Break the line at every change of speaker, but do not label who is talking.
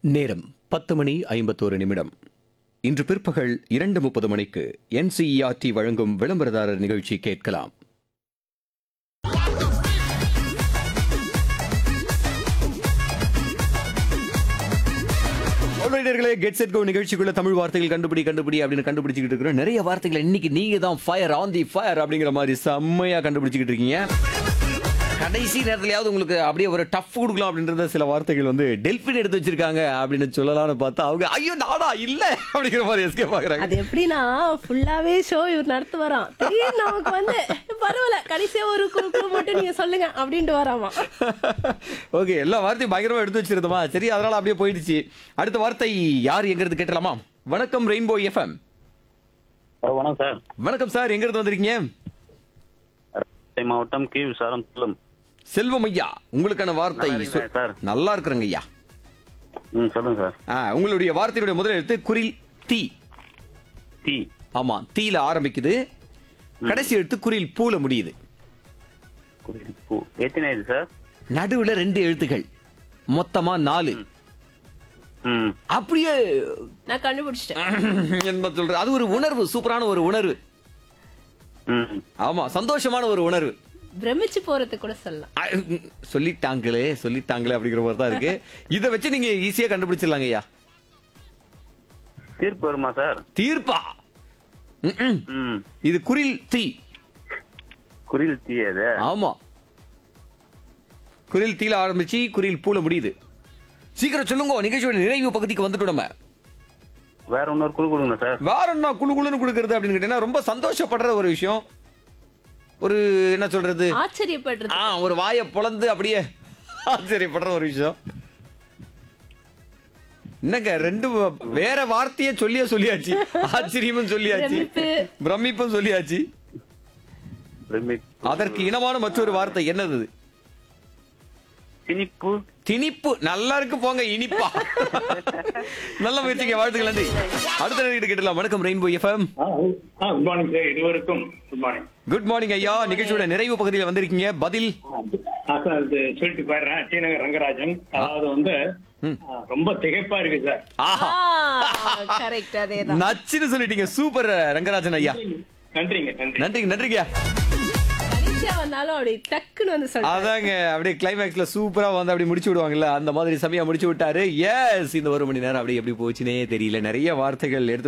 நேரம் பத்து மணி ஐம்பத்தோரு நிமிடம் இன்று பிற்பகல் இரண்டு முப்பது மணிக்கு என்சிஇஆர்டி வழங்கும் விளம்பரதாரர் நிகழ்ச்சி கேட்கலாம் ஆல்ரைடர்களே கெட் செட் கோ நிகழ்ச்சிக்குள்ள தமிழ் வார்த்தைகள் கண்டுபிடி கண்டுபிடி அப்படின்னு கண்டுபிடிச்சிக்கிட்டு இருக்கிறோம் நிறைய வார்த்தைகள் இன்னைக்கு நீங்க தான் ஃபயர் ஆன் தி ஃபயர் அப்படிங்கிற மாதிரி செம்மையா கண்டுபிடிச்சிக்கிட்டு இருக்கீங்க கடைசி நேரத்துலயாவது உங்களுக்கு அப்படியே ஒரு டஃப் கொடுக்கலாம் அப்படின்றத சில வார்த்தைகள் வந்து டெல்பின் எடுத்து வச்சிருக்காங்க அப்படின்னு சொல்லலாம்னு பார்த்தா அவங்க ஐயோ நாடா இல்ல அப்படிங்கிற மாதிரி எஸ்கே பாக்குறாங்க
அது எப்படின்னா ஃபுல்லாவே ஷோ இவர் நடத்து வரான் திடீர்னு நமக்கு வந்து பரவாயில்ல கடைசியா ஒரு குழு குழு மட்டும் நீங்க சொல்லுங்க அப்படின்ட்டு வராமா
ஓகே எல்லா வார்த்தையும் பயங்கரமா எடுத்து வச்சிருந்தோமா சரி அதனால அப்படியே போயிடுச்சு அடுத்த வார்த்தை யார் எங்கிறது கேட்டலாமா வணக்கம் ரெயின்போ எஃப்எம்
ஹலோ வணக்கம் சார்
வணக்கம் சார் எங்க இருந்து வந்திருக்கீங்க
ராமநாதபுரம் மாவட்டம் கி விசாரம் சொல்லும்
செல்வம் ஐயா உங்களுக்கான வார்த்தை
நல்லா இருக்கீங்களா,
சொ-
சார்?
நல்லா இருக்கிறங்க ஐயா
ம் சொல்லுங்க சார்
ஆ, உங்களுடைய வார்த்தையுடைய முதல் எழுத்து குரில் தீ
டீ
ஆமா தீல ஆரம்பிக்குது கடைசி எழுத்து குரில் பூல முடியுது
பூ எத்தனை இது சார்
நடுவுல ரெண்டு எழுத்துகள் மொத்தமா நாலு
ம்
அப்படியே
நான் கண்டுபிடிச்சிட்டேன்
என்ன சொல்ற அது ஒரு உணர்வு சூப்பரான ஒரு உணர்வு
ம்
ஆமா சந்தோஷமான ஒரு உணர்வு
பிரமிச்சு போறது கூட சொல்லலாம்
அ, ம், சொல்லிட்டாங்களே சொல்லிட்டாங்களே அப்படிங்கிற மாதிரி தான் இருக்கு இதை வச்சு நீங்க ஈஸியா கண்டுபிடிச்சிடலாங்க ஐயா
தீர்ப்பு வருமா சார்
தீர்ப்பா ம், ம்.
ம்
இது குரில் தீ
குரில் டீ அது
ஆமா குரில் தீல ஆரம்பிச்சு குரில் பூல முடியுது சீக்கிரம் சொல்லுங்க நிகழ்ச்சியோட நிறைவு பகுதிக்கு வந்துட்டோம் நம்ம
வேற இன்னொரு குழு கொடுங்க சார்
வேற என்ன குழு குழுன்னு கொடுக்கறது அப்படின்னு கேட்டீங்கன்னா ரொம்ப சந்தோஷப்படுற ஒரு விஷயம் ஒரு என்ன சொல்றது
ஆச்சரியப்படுறது
ஆ ஒரு வாயை பொளந்து அப்படியே ஆச்சரியப்படுற ஒரு விஷயம் என்னங்க ரெண்டு வ- வேற வார்த்தையே சொல்லியே சொல்லியாச்சு ஆச்சரியமும் சொல்லியாச்சு
பிரமிப்பு.
பிரமிப்பும் சொல்லியாச்சு
பிரமிப்
அதற்கு இனமான மற்றொரு வார்த்தை என்னது இது?
திணிப்பு
திணிப்பு நல்லா இருக்கு போங்க இனிப்பா நல்ல முயற்சிங்க வாழ்த்துக்கள் நன்றி அடுத்த நேரம் கேட்டலாம் வணக்கம் rainbow FM
good morning sir இருவருக்கும் குட் மார்னிங்
குட் மார்னிங் ஐயா நிகழ்ச்சியோட நிறைவு பகுதியில் வந்திருக்கீங்க பதில்
சார் இது சொல்லிட்டு போயிடுறேன் டி நகர் ரங்கராஜன் அதாவது வந்து ஆ, ரொம்ப திகைப்பா இருக்கு சார்
ஆஹா
கரெக்ட் அதேதான்
நச்சுன்னு சொல்லிட்டீங்க சூப்பர் ரங்கராஜன் ஐயா
நன்றிங்க நன்றி
நன்றிங்க நன்றிங்க
கடைசியா வந்தாலும் அப்படி டக்குன்னு வந்து சொல்றேன்
அதாங்க அப்படியே கிளைமேக்ஸ்ல சூப்பரா வந்து அப்படி முடிச்சு விடுவாங்கல்ல அந்த மாதிரி சமயம் முடிச்சு விட்டாரு எஸ் இந்த ஒரு மணி நேரம் அப்படி எப்படி போச்சுனே தெரியல நிறைய வார்த்தைகள் எடுத்து